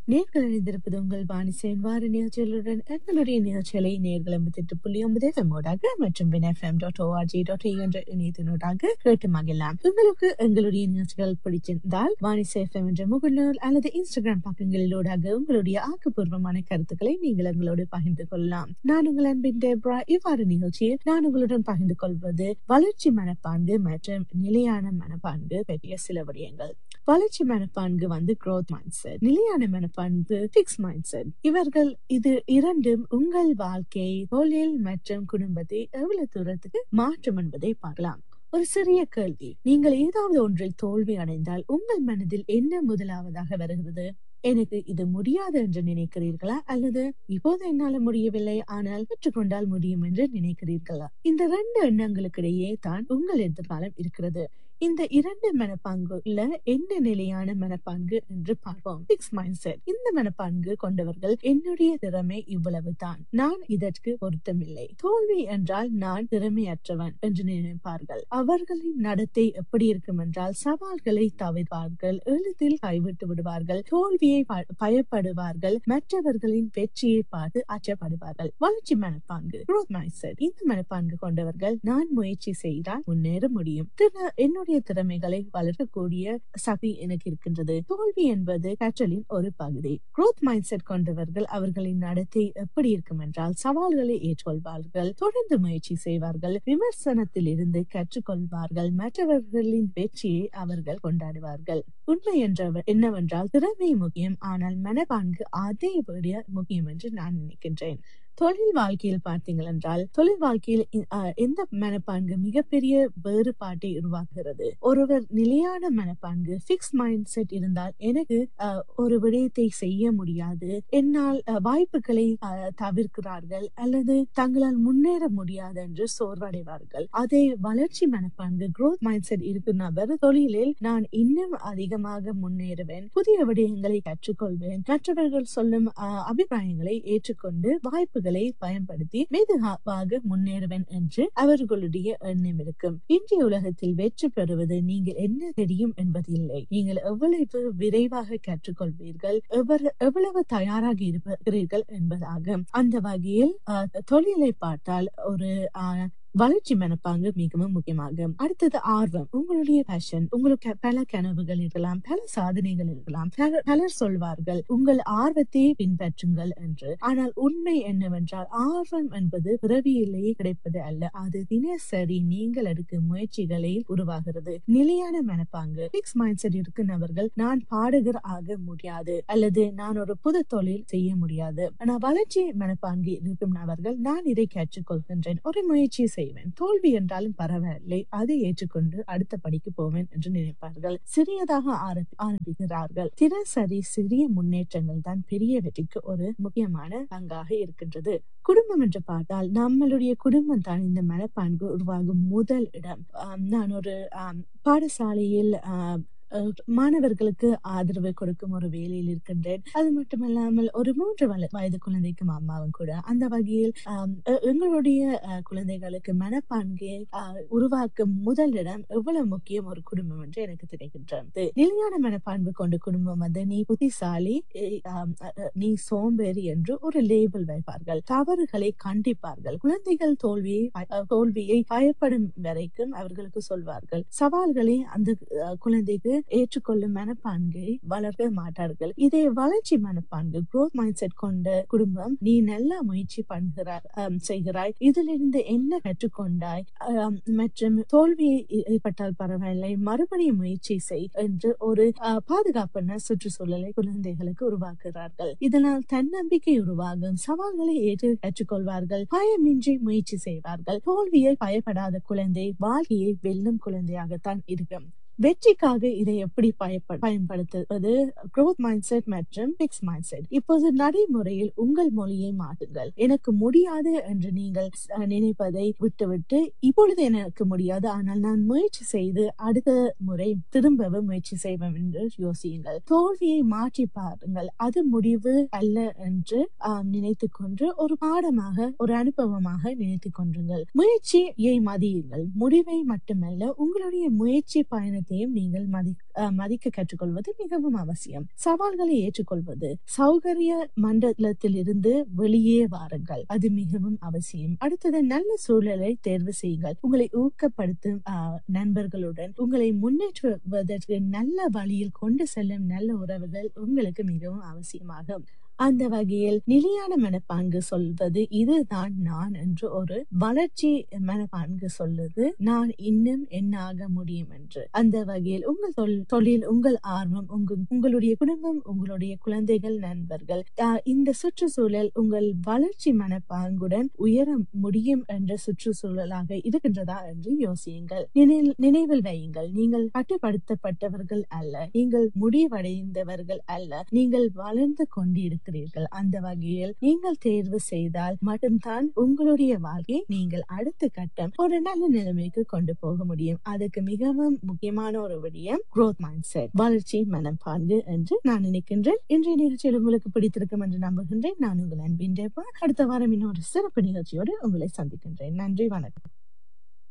நேர்கள் இணைந்திருப்பது உங்கள் வாணிசேன் வார நிகழ்ச்சிகளுடன் எங்களுடைய நிகழ்ச்சிகளை நேர்கள் எண்பத்தெட்டு புள்ளி ஒன்பது எஃப்எம் ஊடாக மற்றும் வின்எஃப்எம் டாட் ஓஆர்ஜி டாட் என்ற இணையத்தினூடாக கேட்டு மகிழலாம் உங்களுக்கு எங்களுடைய நிகழ்ச்சிகள் பிடிச்சிருந்தால் வாணிசே எஃப்எம் என்ற முகநூல் அல்லது இன்ஸ்டாகிராம் பக்கங்களிலூடாக உங்களுடைய ஆக்கப்பூர்வமான கருத்துக்களை நீங்கள் எங்களோடு பகிர்ந்து கொள்ளலாம் நான் உங்கள் அன்பின் டேப்ரா இவ்வாறு நிகழ்ச்சியில் நான் உங்களுடன் பகிர்ந்து கொள்வது வளர்ச்சி மனப்பான்கு மற்றும் நிலையான மனப்பான்கு பற்றிய சில விடயங்கள் வளர்ச்சி மனப்பான்கு வந்து growth mindset நிலையான மனப்பான்கு ஃபிக்ஸ் mindset இவர்கள் இது இரண்டும் உங்கள் வாழ்க்கை தொழில் மற்றும் குடும்பத்தை எவ்வளவு தூரத்துக்கு மாற்றும் என்பதை பார்க்கலாம் ஒரு சிறிய கேள்வி நீங்கள் ஏதாவது ஒன்றில் தோல்வி அடைந்தால் உங்கள் மனதில் என்ன முதலாவதாக வருகிறது எனக்கு இது முடியாது என்று நினைக்கிறீர்களா அல்லது இப்போது என்னால முடியவில்லை ஆனால் பெற்றுக்கொண்டால் முடியும் என்று நினைக்கிறீர்களா இந்த ரெண்டு எண்ணங்களுக்கிடையே தான் உங்கள் எதிர்காலம் இருக்கிறது இந்த இரண்டு மனப்பாங்குல என்ன நிலையான மனப்பான்கு என்று பார்ப்போம் பிக்ஸ் மைண்ட் செட் இந்த மனப்பான்கு கொண்டவர்கள் என்னுடைய திறமை இவ்வளவு தான் நான் இதற்கு பொருத்தமில்லை தோல்வி என்றால் நான் திறமையற்றவன் என்று நினைப்பார்கள் அவர்களின் நடத்தை எப்படி இருக்கும் என்றால் சவால்களை தவிர்ப்பார்கள் எளிதில் கைவிட்டு விடுவார்கள் தோல்வியை ப- பயப்படுவார்கள் மற்றவர்களின் வெற்றியை பார்த்து அச்சப்படுவார்கள் வளர்ச்சி மனப்பான்கு growth mindset இந்த மனப்பான்கு கொண்டவர்கள் நான் முயற்சி செய்தால் முன்னேற முடியும் திற- என்னுடைய திறமைகளை வளர்க்கக்கூடிய சக்தி எனக்கு இருக்கின்றது தோல்வி என்பது கற்றலின் ஒரு பகுதி growth mindset கொண்டவர்கள் அவர்களின் நடத்தை எப்படி இருக்கும் என்றால் சவால்களை ஏற்றுக்கொள்வார்கள் தொடர்ந்து முயற்சி செய்வார்கள் விமர்சனத்தில் இருந்து கற்றுக்கொள்வார்கள் மற்றவர்களின் வெற்றியை அவர்கள் கொண்டாடுவார்கள் உண்மை என்ற என்னவென்றால் திறமை முக்கியம் ஆனால் மனப்பான்கு அதை விட முக்கியம் என்று நான் நினைக்கின்றேன் தொழில் வாழ்க்கையில் பார்த்தீங்கள் என்றால் தொழில் வாழ்க்கையில் இ- அஹ், எந்த மனப்பான்கு மிகப்பெரிய வேறுபாட்டை உருவாக்குகிறது ஒருவர் நிலையான மனப்பான்கு பிக்ஸ் மைண்ட் செட் இருந்தால் எனக்கு அஹ், ஒரு விடயத்தை செய்ய முடியாது என்னால் அஹ், வாய்ப்புகளை அஹ், தவிர்க்கிறார்கள் அல்லது தங்களால் முன்னேற முடியாது என்று சோர்வடைவார்கள் அதே வளர்ச்சி மனப்பான்கு growth மைண்ட் செட் இருக்கும் நபர் தொழிலில் நான் இன்னும் அதிகமாக முன்னேறுவேன் புதிய விடயங்களை கற்றுக்கொள்வேன் மற்றவர்கள் சொல்லும் அஹ், அபிப்பிராயங்களை ஏற்றுக்கொண்டு வாய்ப்புகளை பயன்படுத்தி மெதுவாக முன்னேறுவேன் என்று அவர்களுடைய எண்ணம் இருக்கும் இன்றைய உலகத்தில் வெற்றி பெறுவது நீங்கள் என்ன தெரியும் என்பது இல்லை நீங்கள் எவ்வளவு விரைவாக கற்றுக்கொள்வீர்கள் எவ்வளவு எவ்வளவு தயாராக இருக்கிறீர்கள் என்பதாகும் அந்த வகையில் அஹ், தொழிலை பார்த்தால் ஒரு அஹ், வளர்ச்சி மனப்பாங்கு மிகவும் முக்கியமாகும் அடுத்தது ஆர்வம் உங்களுடைய பேஷன் உங்களுக்கு பல கனவுகள் இருக்கலாம் பல சாதனைகள் இருக்கலாம் பல- பலர் சொல்வார்கள் உங்கள் ஆர்வத்தை பின்பற்றுங்கள் என்று ஆனால் உண்மை என்னவென்றால் ஆர்வம் என்பது பிறவியிலேயே கிடைப்பது அல்ல அது தினசரி நீங்கள் எடுக்கும் முயற்சிகளில் உருவாகிறது நிலையான மனப்பாங்கு பிக்ஸ் மைண்ட் செட் இருக்கிறவர்கள் நான் பாடகர் ஆக முடியாது அல்லது நான் ஒரு புது தொழில் செய்ய முடியாது ஆனால் வளர்ச்சி மனப்பான்கு இருக்கும் நபர்கள் நான் இதை கற்றுக்கொள்கின்றேன் ஒரு முயற்சி செய்வேன் தோல்வி என்றாலும் பரவாயில்லை அதை ஏற்றுக்கொண்டு அடுத்த படிக்கு போவேன் என்று நினைப்பார்கள் சிறியதாக ஆரம்பி- ஆரம்பிக்கிறார்கள் தினசரி சிறிய முன்னேற்றங்கள் தான் பெரிய வெற்றிக்கு ஒரு முக்கியமான பங்காக இருக்கின்றது குடும்பம் என்று பார்த்தால் நம்மளுடைய குடும்பம் தான் இந்த மனப்பான்கு உருவாகும் முதல் இடம் ஆம், நான் ஒரு ஆம், பாடசாலையில் ஆம், அஹ், மாணவர்களுக்கு ஆதரவு கொடுக்கும் ஒரு வேலையில் இருக்கின்றேன் அது மட்டுமல்லாமல் ஒரு மூன்று வல- வயது குழந்தைக்கும் அம்மாவும் கூட அந்த வகையில் ஆம், எ- எங்களுடைய அஹ், குழந்தைகளுக்கு மனப்பான்கை ஆஹ், உருவாக்கும் முதல் இடம் எவ்வளவு முக்கியம் ஒரு குடும்பம் என்று எனக்கு தெரிகின்றது நிலையான மனப்பான்மை கொண்ட குடும்பம் வந்து நீ புத்திசாலி எ- ஆம், அ- அ- நீ சோம்பேறி என்று ஒரு லேபிள் வைப்பார்கள் தவறுகளை கண்டிப்பார்கள் குழந்தைகள் தோல்வியை ப- அஹ், தோல்வியை பயப்படும் வரைக்கும் அவர்களுக்கு சொல்வார்கள் சவால்களை அந்த அஹ், குழந்தைக்கு ஏற்றுக்கொள்ளும் மனப்பான்கை வளர்க்க மாட்டார்கள் இதே வளர்ச்சி மனப்பான்கு growth மைண்ட் செட் கொண்ட குடும்பம் நீ நல்லா முயற்சி பண்ணுகிறாய் ஆம், செய்கிறாய் இதிலிருந்து என்ன கற்றுக்கொண்டாய் ஆம், மற்றும் தோல்வி ஏ- ஏற்பட்டால் பரவாயில்லை மறுபடியும் முயற்சி செய் என்று ஒரு ஆஹ், பாதுகாப்பான சுற்றுச்சூழலை குழந்தைகளுக்கு உருவாக்குகிறார்கள் இதனால் தன்னம்பிக்கை உருவாகும் சவால்களை ஏற்று கற்றுக்கொள்வார்கள் பயமின்றி முயற்சி செய்வார்கள் தோல்வியை பயப்படாத குழந்தை வாழ்க்கையை வெல்லும் குழந்தையாகத்தான் இருக்கும் வெற்றிக்காக இதை எப்படி பயப்ப- பயன்படுத்துவது growth mindset மற்றும் fixed mindset இப்போது நடைமுறையில் உங்கள் மொழியை மாற்றுங்கள் எனக்கு முடியாது என்று நீங்கள் அஹ், நினைப்பதை விட்டுவிட்டு இப்பொழுது எனக்கு முடியாது ஆனால் நான் முயற்சி செய்து அடுத்த முறை திரும்பவும் முயற்சி செய்வேன் என்று யோசியுங்கள் தோல்வியை மாற்றி பாருங்கள் அது முடிவு அல்ல என்று ஆஹ், நினைத்துக் கொண்டு ஒரு பாடமாக ஒரு அனுபவமாக நினைத்துக் கொண்டுங்கள் முயற்சியை மதியுங்கள் முடிவை மட்டுமல்ல உங்களுடைய முயற்சி பயணத்தை அனைத்தையும் நீங்கள் மதி அஹ், மதிக்க கற்றுக்கொள்வது மிகவும் அவசியம் சவால்களை ஏற்றுக்கொள்வது சௌகரிய மண்டலத்தில் இருந்து வெளியே வாருங்கள் அது மிகவும் அவசியம் அடுத்தது நல்ல சூழலை தேர்வு செய்யுங்கள் உங்களை ஊக்கப்படுத்தும் அஹ், நண்பர்களுடன் உங்களை முன்னேற்றுவதற்கு நல்ல வழியில் கொண்டு செல்லும் நல்ல உறவுகள் உங்களுக்கு மிகவும் அவசியமாகும் அந்த வகையில் நிலையான மனப்பான்கு சொல்வது இதுதான் நான் என்று ஒரு வளர்ச்சி மனப்பான்கு சொல்லுது நான் இன்னும் என்னாக முடியும் என்று அந்த வகையில் உங்கள் தொல்- தொழில் உங்கள் ஆர்வம் உங்க உங்களுடைய குடும்பம் உங்களுடைய குழந்தைகள் நண்பர்கள் ஆஹ் இந்த சுற்றுச்சூழல் உங்கள் வளர்ச்சி மனப்பாங்குடன் உயர முடியும் என்ற சுற்றுச்சூழலாக இருக்கின்றதா என்று யோசியுங்கள் நினைவில் நினைவில் வையுங்கள் நீங்கள் கட்டுப்படுத்தப்பட்டவர்கள் அல்ல நீங்கள் முடிவடைந்தவர்கள் அல்ல நீங்கள் வளர்ந்து கொண்டிருக்கிறீர்கள் அந்த வகையில் நீங்கள் தேர்வு செய்தால் மட்டும்தான் உங்களுடைய வாழ்க்கையை நீங்கள் அடுத்த கட்டம் ஒரு நல்ல நிலைமைக்கு கொண்டு போக முடியும் அதுக்கு மிகவும் முக்கியமான ஒரு விடயம் growth mindset வளர்ச்சி மனப்பான்கு என்று நான் நினைக்கின்றேன் இன்றைய நிகழ்ச்சியில் உங்களுக்கு பிடித்திருக்கும் என்று நம்புகின்றேன் நான் உங்கள் அன்பின் ஜெபா. அடுத்த வாரம் இன்னொரு சிறப்பு நிகழ்ச்சியோடு உங்களை சந்திக்கின்றேன் நன்றி வணக்கம்